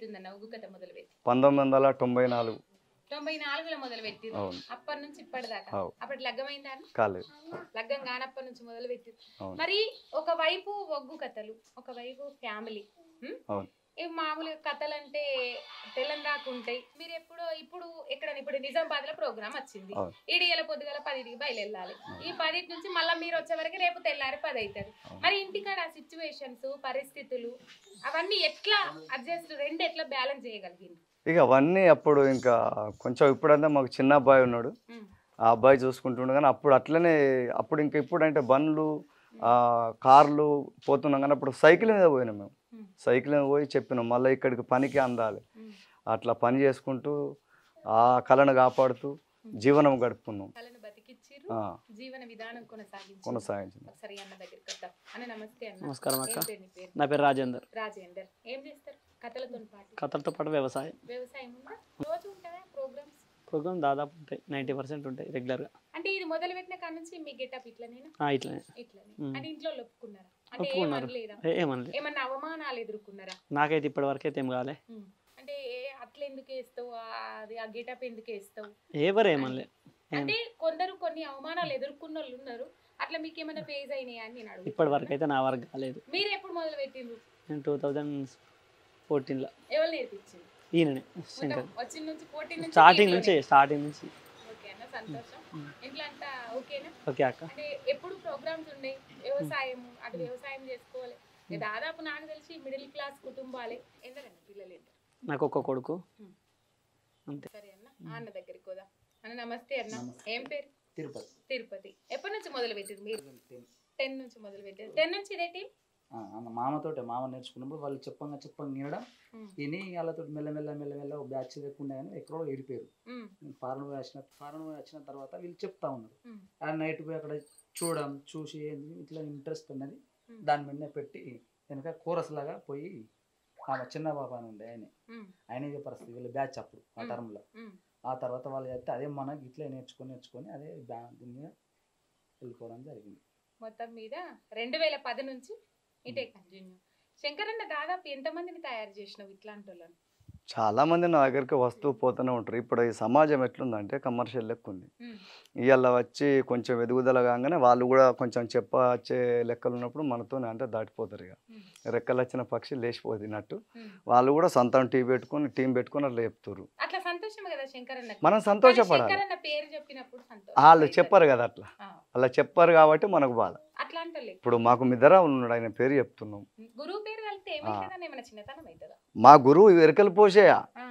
అవుతుందన్న ఉగ్గు కథ మొదలు పెట్టి పంతొమ్మిది వందల తొంభై నాలుగు తొంభై నాలుగులో మొదలు పెట్టి అవును అప్పటి నుంచి ఇప్పటిదాకా అవు. అప్పటి లగ్గమైందా అన్న? కాలేదు లగ్గం కానప్పటి నుంచి మొదలు పెట్టి అవును మరి ఒకవైపు ఒగ్గు కథలు ఒకవైపు ఫ్యామిలీ అవును. ఇవి మామూలుగా కథలు అంటే తెలంగాణకు ఉంటాయి మీరు ఎప్పుడు ఇప్పుడు ఎక్కడ ఇప్పుడు నిజామాబాద్ లో ప్రోగ్రామ్ వచ్చింది అవును. ఇడిగల పొద్దుగల పదిటికి బయలుదేరాలి ఈ పదిటి నుంచి మళ్ళీ మీరు వచ్చే వరకు రేపు తెల్లారి పది అవుతుంది అవును. మరి ఇంటికాడ సిచ్యువేషన్స్ పరిస్థితులు అవన్నీ ఎట్లా అడ్జస్ట్ రెండు ఎట్లా బ్యాలెన్స్ చేయగలిగింది ఇక అవన్నీ అప్పుడు ఇంకా కొంచెం ఇప్పుడంటే మాకు చిన్న అబ్బాయి ఉన్నాడు ఉమ్, ఆ అబ్బాయి చూసుకుంటుండే కానీ అప్పుడు అట్లనే అప్పుడు ఇంకా ఇప్పుడు అంటే బండ్లు ఆ, కార్లు పోతున్నాం కానీ అప్పుడు సైకిల్ మీద పోయినాం మేము ఉమ్, సైకిల్ మీద పోయి చెప్పినాం మళ్ళీ ఇక్కడికి పనికి అందాలి ఉమ్. అట్లా పని చేసుకుంటూ ఆ కళను కాపాడుతూ జీవనం గడుపుకున్నాం కళను బతికిచ్చిర్రు ఆ, జీవన విధానం కొనసాగించారు కొనసాగించినాం ఒకసారి అన్న దగ్గరికి వద్దాం అన్న నమస్తే అన్న నమస్కారం ఏం అక్క పేరు నీ పేరు నా పేరు రాజేందర్ రాజేందర్ ఏం చేస్తారు కథలతో పాటు కథలతో పాటు వ్యవసాయం వ్యవసాయం ఉందా రోజు ఉంటుందా ప్రోగ్రామ్స్ ప్రోగ్రామ్ దాదాపు ఉంటాయి నైంటీ పర్సెంట్ ఉంటాయి రెగ్యులర్గా అంటే ఇది మొదలు పెట్టిన కాడ నుంచి మీ గెటప్ ఇట్లనేనా ఇట్లనే ఇట్లనే మ్మ్. అంటే ఇంట్లో వాళ్ళు ఒప్పుకున్నారా అంటే ఒప్పుకున్నారు. ఏమనలేదా ఏ- ఏమనలే ఏమన్నా అవమానాలు ఎదుర్కొన్నారా నాకైతే ఇప్పటి వరకు అయితే ఏం కాలే మ్మ్. అంటే ఏ- అట్లా ఎందుకు వేస్తావు ఆ- అది ఆ గెటప్ ఎందుకు వేస్తావు ఎవరు ఏమనలే ఏం- అంటే కొందరు కొన్ని అవమానాలు ఎదుర్కొన్న వాళ్ళు ఉన్నారు అట్లా మీకు ఏమైనా ఫేజ్ అయినాయా అని నేను ఇప్పటి అడుగుతున్నా. వరకు అయితే నా వరకు కాలేదు మీరు ఎప్పుడు మొదలు పెట్టిండ్రు నేను టూ థౌజండ్ ఫోర్టీన్లో ఎవరు నేర్పించింది ఈయననే మొత్తం శంకర్ వచ్చిన నుంచి పోటీ నుంచి స్టార్టింగ్ దీంట్లోనే. నుంచి స్టార్టింగ్ నుంచి ఓకేనా సంతోషం మ్మ్. ఇంట్లో అంతా ఓకేనా ఓకే అక్క అంటే ఎప్పుడు ప్రోగ్రామ్స్ ఉన్నాయి వ్యవసాయం అటు వ్యవసాయం చేసుకోవాలి ఇక దాదాపు నాకు తెలిసి మిడిల్ క్లాస్ కుటుంబాలే ఎందరన్న పిల్లలు ఎంత నాకు ఒక్క కొడుకు మ్మ్. అంతే సరే అన్న ఆ అన్న దగ్గరికి పోదాం అన్న నమస్తే అన్న ఏం పేరు తిరుపతి తిరుపతి ఎప్పటి నుంచి మొదలు పెట్టింది మీరు టెన్ నుంచి మొదలు పెట్టారు టెన్ నుంచి ఇదే టీం ఆ, అన్న మామతోటే మామ నేర్చుకున్నప్పుడు వాళ్ళు చెప్పంగా చెప్పంగా వినడం విని వాళ్ళతో మెల్లమెల్ల మెల్లమెల్ల ఒక బ్యాచ్ లేకుండా కానీ ఎక్కడో ఏడిపోయారు ఫారెన్ పోయి వచ్చిన ఫారెన్ పోయి వచ్చిన తర్వాత వీళ్ళు చెప్తా ఉన్నారు ఆ నైట్ పోయి అక్కడ చూడడం చూసి ఏంది ఇట్లా ఇంట్రెస్ట్ ఉన్నది దాని మీదనే పెట్టి వెనక కోరస్ లాగా పోయి ఆమె చిన్న బాబా అని ఉండే ఆయన ఆయన ఇదే పరిస్థితి వీళ్ళ బ్యాచ్ అప్పుడు ఆ మ్మ్. టర్మ్లో ఆ తర్వాత వాళ్ళు చెప్తే అదే మనకి ఇట్లా నేర్చుకొని నేర్చుకొని అదే బ్యా దీని మీద వెళ్ళిపోవడం జరిగింది మొత్తం మీద రెండు వేల పది నుంచి ఇటే కంటిన్యూ శంకరన్న దాదాపు ఎంతమందిని తయారు చేసినావు ఇట్లాంటి వాళ్ళని చాలా మంది నా దగ్గరికి వస్తూ పోతూనే ఉంటారు ఇప్పుడు ఈ సమాజం ఎట్లుందంటే కమర్షియల్ లెక్క ఉంది ఇవాళ వచ్చి కొంచెం ఎదుగుదల కాగానే వాళ్ళు కూడా కొంచెం చెప్పచ్చే లెక్కలు ఉన్నప్పుడు మనతోనే అంటే దాటిపోతారు ఇక మ్మ్. రెక్కలు వచ్చిన పక్షి లేచిపోతున్నట్టు మ్మ్. వాళ్ళు కూడా సొంతం టీ పెట్టుకొని టీం పెట్టుకొని అట్లా చెప్తారు అట్లా సంతోషం కదా శంకరన్న మనం సంతోషపడాలి శంకరన్న పేరు చెప్పినప్పుడు సంతోషం వాళ్ళు అవుతుంది. చెప్పరు కదా అట్లా ఆ, అలా చెప్పరు కాబట్టి మనకు బాధ అట్లా అంటలే ఇప్పుడు మాకు మిద్దరా ఉన్నాడు ఆయన పేరు చెప్తున్నాం గురువు పేరు కలిపితే ఏమైతుందని ఏమైనా చిన్నతనం అవుతుందా మా గురువు ఎరకలు పోసేయ ఆ,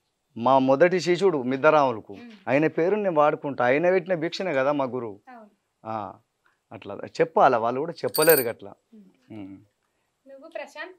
మా మొదటి శిష్యుడు మిద్దరాములకు ఉమ్, ఆయన పేరు నేను వాడుకుంటా ఆయన పెట్టిన భిక్షనే కదా మా గురువు అవును ఆ, అట్లా చెప్పాలి వాళ్ళు కూడా చెప్పలేరు అట్లా ఉమ్. ఉమ్. నువ్వు ప్రశాంత్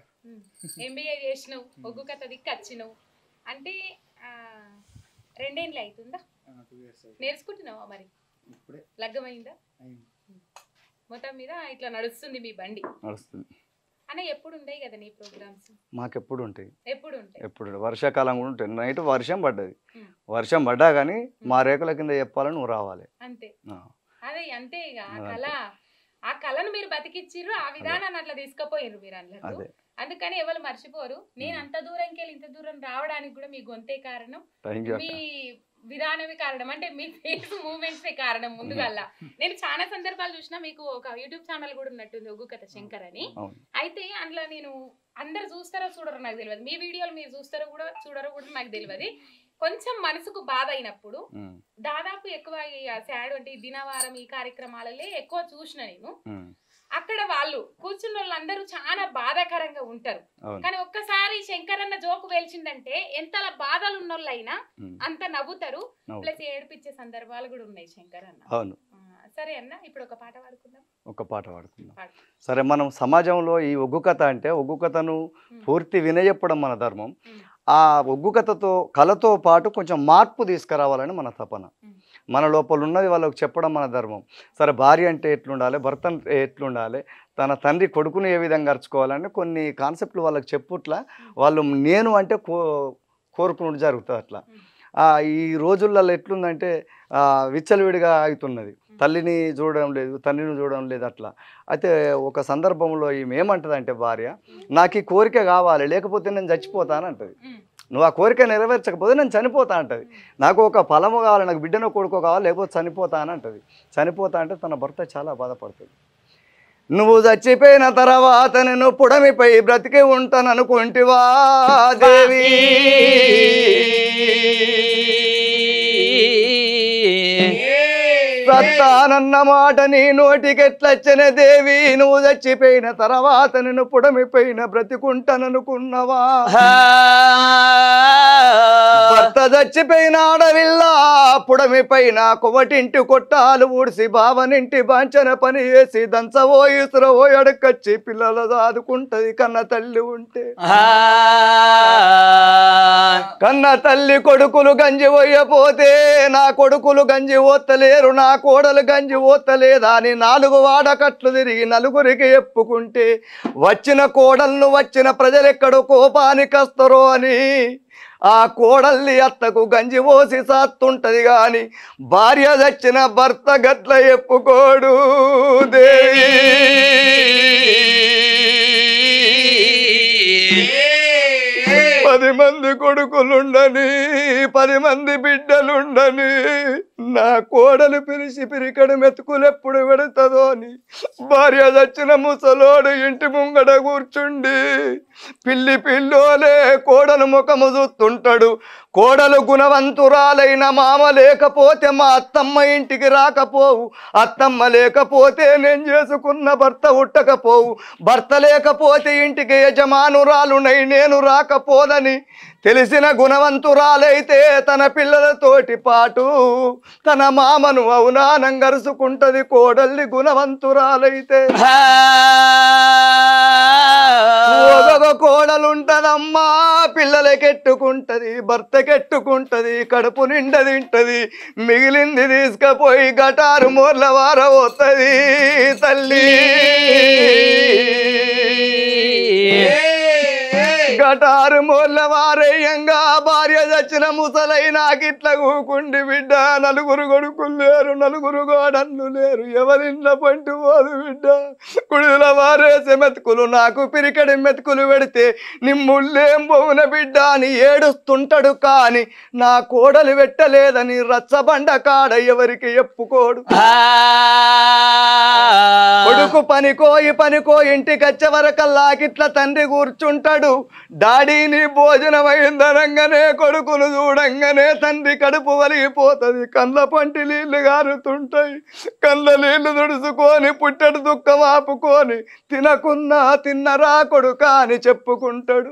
ఎంబీఏ చేసినావు ఒగ్గు కథ దిక్కు వచ్చినావు అంటే ఆ, రెండేళ్ళు అవుతుందా నేర్చుకుంటున్నావా మరి ఇప్పుడే లగ్గమైందా అయింది. మొత్తం మీద ఇట్లా నడుస్తుంది మీ బండి నడుస్తుంది అన్న ఎప్పుడు ఉండయి కదా నీ ప్రోగ్రామ్స్ మాకెప్పుడు ఉంటాయి ఎప్పుడు ఉంటాయి ఎప్పుడు వర్షాకాలం కూడా ఉంటాయి నైట్ వర్షం పడ్డది ఉమ్. వర్షం పడ్డా కానీ మా రేకుల కింద చెప్పాలని నువ్వు రావాలి అంతే ఆ, అదే అంతే ఇక ఆ అదే. కళ ఆ కళను మీరు బతికిచ్చిర్రు ఆ విధానాన్ని అట్లా తీసుకుపోయిర్రు మీరు అన్నట్టు అదే అందుకని ఎవరు మర్చిపోరు నేను అంత దూరంకి వెళ్ళి ఇంత దూరం రావడానికి కూడా మీ గొంతే కారణం థ్యాంక్ యూ మీ అక్క విధానమే కారణం అంటే మీ ఫేస్ మూమెంట్స్ కారణం ముందుగల్లా నేను చాలా సందర్భాలు చూసినా మీకు ఒక యూట్యూబ్ ఛానల్ కూడా ఉన్నట్టుంది ఒగ్గు కథ శంకర్ అని అవును అయితే అందులో నేను అందరు చూస్తారో చూడరో నాకు తెలియదు మీ వీడియోలు మీరు చూస్తారో కూడా చూడరో కూడా నాకు తెలియదు కొంచెం మనసుకు బాధ అయినప్పుడు ఉమ్, దాదాపు ఎక్కువ ఈ శాడ్ అంటే ఈ దినవారం ఈ కార్యక్రమాలలో ఎక్కువ చూసిన నేను ఉమ్, అక్కడ వాళ్ళు కూర్చున్న వాళ్ళందరూ చాలా బాధాకరంగా ఉంటారు అవును కానీ ఒక్కసారి శంకరన్న జోకు వేల్చిందంటే ఎంతలా బాధలు ఉన్నోళ్ళైనా ఉమ్, అంత నవ్వుతారు అవును. ప్లస్ ఏడిపించే సందర్భాలు కూడా ఉన్నాయి శంకర్ అన్న అవును ఆ, సరే అన్న ఇప్పుడు ఒక పాట పాడుకుందాం ఒక పాట పాడుకుందాం పాడు. సరే మనం సమాజంలో ఈ ఒగ్గు కథ అంటే ఒగ్గు కథను ఉమ్, పూర్తి వినయప్పడం మన ధర్మం ఉమ్, ఆ ఒగ్గు కథతో కళతో పాటు కొంచెం మార్పు తీసుకురావాలని మన తపన ఉమ్. మన లోపల ఉన్నది వాళ్ళకి చెప్పడం మన ధర్మం సరే భార్య అంటే ఎట్లుండాలి భర్త అంటే ఎట్లుండాలి తన తండ్రి కొడుకుని ఏ విధంగా అరుచుకోవాలని కొన్ని కాన్సెప్ట్లు వాళ్ళకి చెప్పుట్లా వాళ్ళు నేను అంటే కో కోరుకున్నట్టు జరుగుతుంది అట్లా ఉమ్. ఆ, ఈ రోజులలో ఎట్లుందంటే ఆ, విచ్చలవిడిగా అవుతున్నది ఉమ్. తల్లిని చూడడం లేదు తండ్రిని చూడడం లేదు అట్లా అయితే ఒక సందర్భంలో ఈమె ఏమంటదంటే భార్య నాకు ఈ కోరిక కావాలి లేకపోతే నేను చచ్చిపోతానంటది ఉమ్. నువ్వు ఆ కోరిక నెరవేర్చకపోతే నేను చనిపోతా అంటది నాకు ఒక ఫలము కావాలి నాకు బిడ్డను కొడుకో కావాలి లేకపోతే చనిపోతా అని అంటది చనిపోతా అంటే తన భర్త చాలా బాధపడుతుంది నువ్వు చచ్చిపోయిన తర్వాత నేను పుడమిపై బ్రతికి ఉంటాననుకుంటివా దేవి సత్తానన్న మాట నీ నోటికెట్లచ్చనే దేవి నువ్వు చచ్చిపోయిన తర్వాత నేను పుడమిపైన బ్రతికుంటాననుకున్నవా భర్త చచ్చిపోయిన ఆడవిల్లా పుడమి పైన కొవటింటి కొట్టాలు ఊడిసి బావనింటి బాంచన పని చేసి దంచవో ఇసురవో ఎడకచ్చి పిల్లలు దాదుకుంటది కన్న తల్లి ఉంటే కన్న తల్లి కొడుకులు గంజి పోయపోతే నా కొడుకులు గంజి ఓత్తలేరు నా కోడలు గంజి ఓత్తలేదా అని నాలుగు వాడకట్లు తిరిగి నలుగురికి ఎప్పుకుంటే వచ్చిన కోడలను వచ్చిన ప్రజలెక్కడో కోపానికి వస్తారో అని ఆ కోడల్ని అత్తకు గంజి పోసి సాత్తుంటది గాని భార్య చచ్చిన భర్త గట్ల ఎప్పుకోడు దేవి పది మంది కొడుకులుండని పది మంది బిడ్డలుండని నా కోడలు పిలిచి పిరికడు మెతుకులు ఎప్పుడు పెడతదో అని భార్య చచ్చిన ముసలోడు ఇంటి ముంగడ కూర్చుండి పిల్లి పిల్లోలే కోడలు ముఖము చూస్తుంటాడు కోడలు గుణవంతురాలైన మామ లేకపోతే మా అత్తమ్మ ఇంటికి రాకపోవు అత్తమ్మ లేకపోతే నేను చేసుకున్న భర్త ఉట్టకపోవు భర్త లేకపోతే ఇంటికి యజమానురాలునై నేను రాకపోదని తెలిసిన గుణవంతురాలైతే తన పిల్లలతోటి పాటు తన మామను అవునానం గరుసుకుంటది కోడల్ని గుణవంతురాలైతే ఒక్కొక్క కోడలుంటదమ్మా పిల్లలకెట్టుకుంటది భర్తకెట్టుకుంటది కడుపు నిండా తింటది మిగిలింది తీసుకపోయి గటారు మూర్ల వార పోతుంది తల్లి గటారు మూర్ల వారయ్యంగా భార్య చచ్చిన ముసలై నాకిట్ల కూకుండి బిడ్డ నలుగురు కొడుకులు లేరు నలుగురు గోడన్లు లేరు ఎవరిన్న పంటు పోదు బిడ్డ కుడుల వారేసే మెతుకులు నాకు పిరికడి మెతుకులు పెడితే నిమ్ముళ్ళేం పోవున బిడ్డ అని ఏడుస్తుంటాడు కాని నా కోడలు పెట్టలేదని రచ్చబండ కాడ ఎవరికి ఎప్పుకోడు కొడుకు పనికోయి పనికో ఇంటికి వచ్చే వరకల్లాకిట్ల తండ్రి కూర్చుంటాడు డాడీని భోజనం అయిందనంగానే కొడుకును చూడంగానే తండ్రి కడుపు వలిగిపోతుంది కళ్ళ పంటి నీళ్లు గారుతుంటాయి కళ్ళ నీళ్లు తుడుచుకొని పుట్టడు దుఃఖం ఆపుకొని తినకున్నా తిన్నరా కొడుక అని చెప్పుకుంటాడు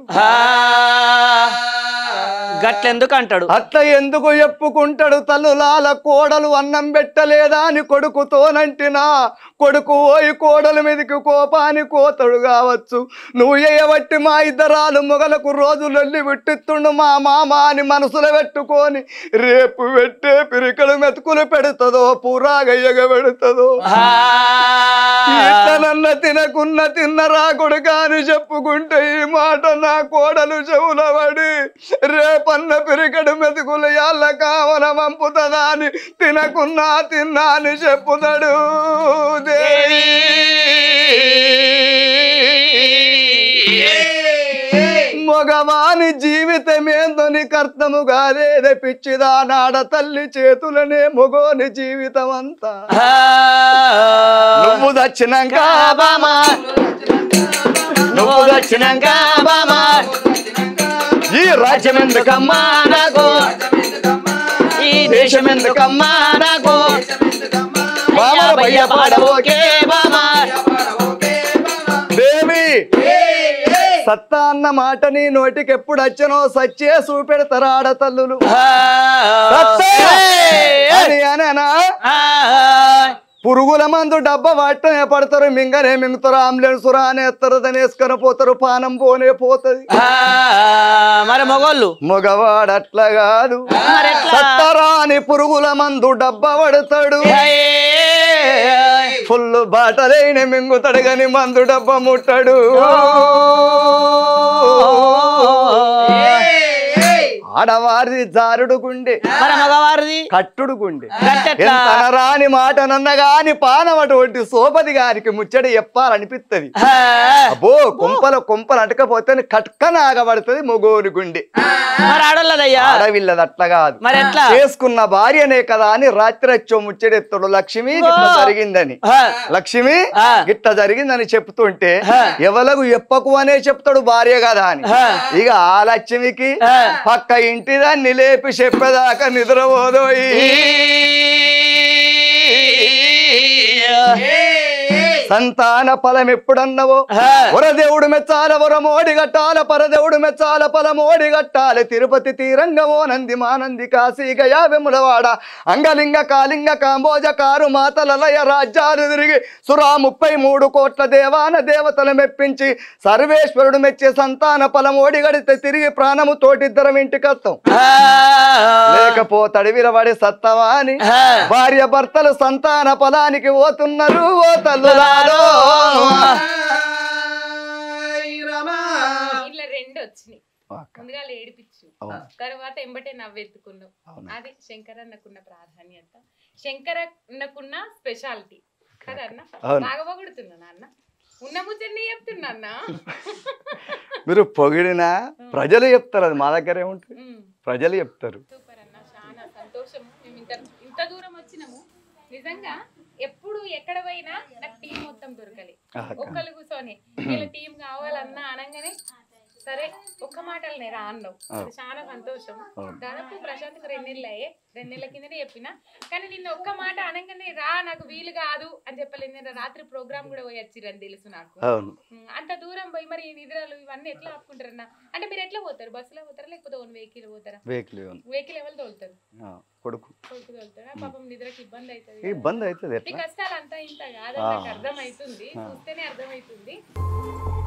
గట్లెందుకు అంటాడు అట్ల ఎందుకు చెప్పుకుంటాడు తల్లులాల కోడలు అన్నం పెట్టలేదా అని కొడుకుతోనంటినా కొడుకు ఓయి కోడల మీదకి కోపాని కోతడు కావచ్చు నువ్వు చేయబట్టి మా ఇద్దరాలు మొగలకు రోజులొల్లి విట్టిస్తుండు మా మామ అని మనసులో పెట్టుకొని రేపు పెట్టే పిరికలు మెతుకులు పెడుతుందో పురాగయ్యగ పెడుతుందో ఇతనన్న తినకున్న తిన్నరా కొడుక అని చెప్పుకుంటే ఈ మాట నా కోడలు చెవుల పడి రేపన్న పిరికడు మెతుకులు యాళ్ళ కావన పంపుతుందా అని తినకున్నా తిన్నా అని చెప్పుతాడు దేవి మగవాని జీవితమేందని కర్తము కాలేదే పిచ్చిదా నాడ తల్లి చేతులనే మొగోని జీవితం అంతా నువ్వు దచ్చినాక బామా నువ్వు దచ్చినాక బామా ఈ రాజ్యం ఎందుకమ్మా నాకు ఈ దేశం ఎందుకమ్మా నాకు బామల భయ్య పాడబోకే బామా దేవి సత్తా అన్న మాట నీ నోటికి ఎప్పుడు వచ్చనో సచ్చే చూపెడతారు ఆడతల్లులు సత్తా అని అననా పురుగుల మందు డబ్బా వాటనే పడతారు మింగనే మింగుతారు అంబులెన్స్ రానే ఎత్తారు దాన్ని వేసుకొని పోతారు పానం పోనే పోతుంది మరి మొగోళ్ళు మగవాడు అట్లా కాదు మరెట్లా? సత్తరాని పురుగుల మందు డబ్బా పడతాడు ఫుల్ బాటలైన మింగుతాడు గాని మందు డబ్బా ముట్టాడు ఆడవారిది జారుడు గుండె మరి మగవారిది కట్టుడు గుండె గట్టెట్లా? ఎంత అనరాని మాట నన్నగాని పానం అటువంటి సోపతి గారికి ముచ్చట చెప్పాలనిపిస్తుంది ఆ, అబ్బో కొంపల కొంపలు అంటకపోతే కట్కన ఆగబడుతుంది మొగోని గుండె మరి ఆడోళ్ళదయ్యా ఆడవిల్లది అట్లా కాదు మరి ఎట్లా చేసుకున్న భార్యనే కదా అని రాత్రి వచ్చో ముచ్చడెత్తుడు లక్ష్మి గిట్ల జరిగిందని ఆ, లక్ష్మి ఆ. గిట్ల జరిగిందని చెప్తుంటే ఆ. ఎవలకు ఎప్పకు అనే చెప్తాడు భార్య కదా అని ఆ. ఇక ఆ లక్ష్మికి ఆ. పక్క ఇంటిదాన్ని లేపి చెప్పేదాకా నిద్రపోదోయి సంతాన ఫలం ఎప్పుడన్నవో ఆ. వరదేవుడు మెచ్చాల వరమోడి గట్టాల పరదేవుడు మెచ్చాల పలమోడి గట్టాల తిరుపతి తీరంగమో నంది మానంది కాశీ గయా వెములవాడ అంగలింగ కాలింగ కాంబోజ కారు మాతలలయ రాజ్యాలు తిరిగి సురా ముప్పై మూడు కోట్ల దేవాన దేవతలు మెప్పించి సర్వేశ్వరుడు మెచ్చే సంతాన ఫలమోడి గడితే తిరిగి ప్రాణము తోటిద్దరం ఇంటికత్తాం ఆ, లేకపోతడి విరవడి సత్తవా అని ఆ. భార్య భర్తలు సంతాన ఫలానికి పోతున్నారు ఓ తల్లులారో ఇట్లా రెండు వచ్చినాయి ముందుగా ఏడిపించు అవును. తర్వాత ఎంబటే నవ్వెత్తుకున్నావు అవును. అది శంకర్ అన్నకున్న ప్రాధాన్యత శంకర్ అన్నకున్న స్పెషాలిటీ కదా అన్న అవును. బాగా పొగుడుతున్నా అన్న ఉన్న ముచ్చని చెప్తున్నా అన్న మీరు పొగిడినా ప్రజలు చెప్తారు అది మా దగ్గర ఏముంటుంది ఉమ్. ప్రజలు చెప్తారు సూపర్ అన్న చాలా సంతోషం మేము ఇంత ఇంత దూరం వచ్చినాము నిజంగా ఎప్పుడు ఎక్కడ పోయినా నాకు టీం మొత్తం దొరకలే ఆ, అక్క. ఒక్కరు కూర్చొని వీళ్ళ టీం కావాలన్నా అనగానే సరే ఒక్క మాటలనే రా అన్నావు అది చాలా సంతోషం అవును. దాదాపు ప్రశాంత్కి రెండు నెలలు అయ్యే రెండు నెలల కిందనే చెప్పిన కానీ నిన్న ఒక్క మాట అనగానే రా నాకు వీలు కాదు అని చెప్పలేదు నేను రాత్రి ప్రోగ్రామ్ కూడా పోయి వచ్చిరని తెలుసు నాకు అవును ఉమ్, అంత దూరం పోయి మరి ఈ నిద్రలు ఇవన్నీ ఎట్లా ఆపుకుంటారన్న అంటే మీరు ఎట్లా పోతారు బస్సులో పోతారా లేకపోతే ఓన్ వెహికల్ పోతారా వెహికల్ ఇవ్వను. వెహికల్ ఎవరు తోలుతారు ఆ, కొడుకు కొడుకు తోలుతారా పాపం నిద్రకి ఇబ్బంది అవుతుంది ఈ ఇబ్బంది అవుతుంది ఈ ఎట్లా కష్టాలు అంతా ఇంత కాదు ఆ. నాకు అర్థమవుతుంది ఆ. చూస్తేనే అర్థమవుతుంది